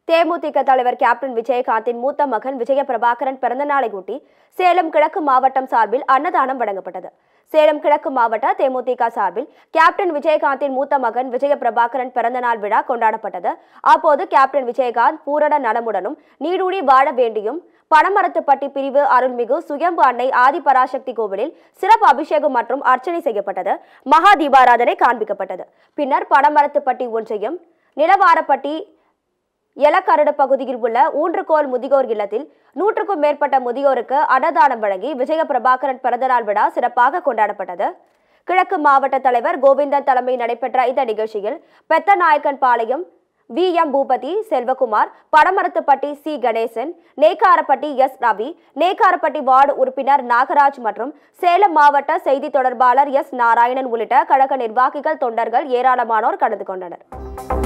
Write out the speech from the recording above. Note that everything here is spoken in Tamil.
தேமுதிக தலைவர் கேப்டன் விஜயகாந்தின் மூத்த மகன் விஜய பிரபாகரன் பிறந்த நாளையொட்டி சேலம் கிழக்கு மாவட்டம் சார்பில் அன்னதானம் வழங்கப்பட்டது சேலம் கிழக்கு மாவட்ட தேமுதிக சார்பில் கேப்டன் விஜயகாந்தின் மூத்த மகன் விஜய பிரபாகரன் பிறந்த நாள் விழா கொண்டாடப்பட்டது அப்போது கேப்டன் விஜயகாந்த் பூரண நலமுடனும் நீடூழி வாழ வேண்டியும் பனமரத்துப்பட்டி பிரிவு அருள்மிகு சுயம்பு அன்னை ஆதிபராசக்தி கோவிலில் சிறப்பு அபிஷேகம் மற்றும் அர்ச்சனை செய்யப்பட்டது மகா தீபாராதனை காண்பிக்கப்பட்டது பின்னர் பனமரத்துப்பட்டி ஒன்றியம் நிலவாரப்பட்டி எலக்கரடு பகுதியில் உள்ள ஊன்றுகோல் முதியோர் இல்லத்தில் நூற்றுக்கும் மேற்பட்ட முதியோருக்கு அன்னதானம் வழங்கி விஜய பிரபாகரன் பிறந்தநாள் விழா சிறப்பாக கொண்டாடப்பட்டது கிழக்கு மாவட்ட தலைவர் கோவிந்தன் தலைமையில் நடைபெற்ற இந்த நிகழ்ச்சியில் Pethanaicken Palayam V M Boopathi Selvakumar Padamarathupatti C Ganesan Nekkarapatti S Ravi Nekkarapatti ward உறுப்பினர் நாகராஜ் மற்றும் சேலம் மாவட்ட செய்தி தொடர்பாளர் எஸ் நாராயணன் உள்ளிட்ட கழக நிர்வாகிகள் தொண்டர்கள் ஏராளமானோர் கலந்து கொண்டனர்